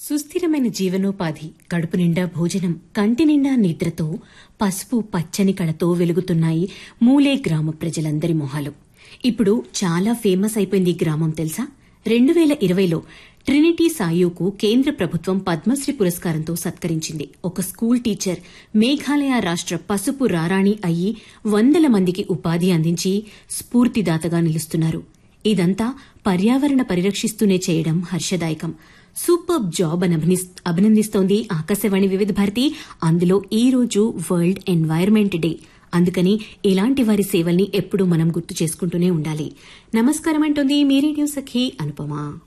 సుస్థిరమైన జీవనోపాధి కడుపు నిండా భోజనం కంటి నిండా నిద్రతో పసుపు పచ్చని కళతో వెలుగుతున్నాయి మూలే గ్రామ ప్రజలందరి మొహాలు ఇప్పుడు చాలా ఫేమస్ అయిపోయింది ఈ గ్రామం తెలుసా రెండు వేల ఇరవైలో ట్రినిటీ సాయూకు కేంద్ర ప్రభుత్వం పద్మశ్రీ పురస్కారంతో సత్కరించింది ఒక స్కూల్ టీచర్ మేఘాలయ రాష్ట్ర పసుపు రారాణి అయ్యి వందల మందికి ఉపాధి అందించి స్ఫూర్తిదాతగా నిలుస్తున్నారు ఇదంతా పర్యావరణ పరిరక్షిస్తూనే చేయడం హర్షదాయకం సూపర్ జాబ్ అని అభినిస్- అభినందిస్తోంది ఆకాశవాణి వివిధ భారతి అందులో ఈ రోజు వరల్డ్ ఎన్వైరన్మెంట్ డే అందుకని ఇలాంటి వారి సేవల్ని ఎప్పుడూ మనం గుర్తు చేసుకుంటూనే ఉండాలి నమస్కారం అంటోంది మీ రేడియో సఖి అనుపమ